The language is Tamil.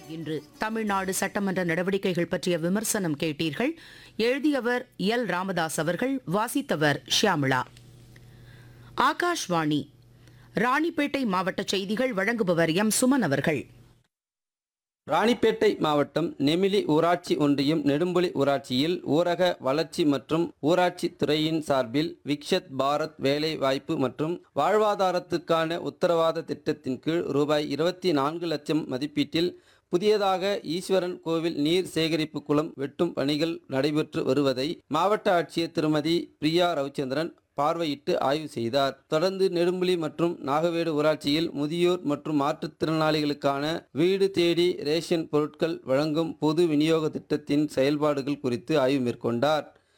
இன்று தமிழ்நாடு சட்டமன்ற நடவடிக்கைகள் பற்றிய விமர்சனம் கேட்டீர்கள் எழுதியவர் எல் ராமதாஸ் அவர்கள் வாசித்தவர் ஷியாமிளா ஆகாஷ்வாணி ராணிப்பேட்டை மாவட்ட செய்திகள் வழங்குபவர் எம் சுமன் அவர்கள் ராணிப்பேட்டை மாவட்டம் நெமிலி ஊராட்சி ஒன்றியம் நெடும்புலி ஊராட்சியில் ஊரக வளர்ச்சி மற்றும் ஊராட்சி துறையின் சார்பில் விக்ஷத் பாரத் வேலை வாய்ப்பு மற்றும் வாழ்வாதாரத்துக்கான உத்தரவாத திட்டத்தின் கீழ் ரூபாய் இருபத்தி நான்கு லட்சம் மதிப்பீட்டில் புதியதாக ஈஸ்வரன் கோவில் நீர் சேகரிப்பு குளம் வெட்டும் பணிகள் நடைபெற்று வருவதை மாவட்ட ஆட்சியர் திருமதி பிரியா ரவிச்சந்திரன் பார்வையிட்டு ஆய்வு செய்தார் தொடர்ந்து நெடும்புலி மற்றும் நாகவேடு ஊராட்சியில் முதியோர் மற்றும் மாற்றுத்திறனாளிகளுக்கான வீடு தேடி ரேஷன் பொருட்கள் வழங்கும் பொது விநியோக திட்டத்தின் செயல்பாடுகள் குறித்து ஆய்வு மேற்கொண்டார்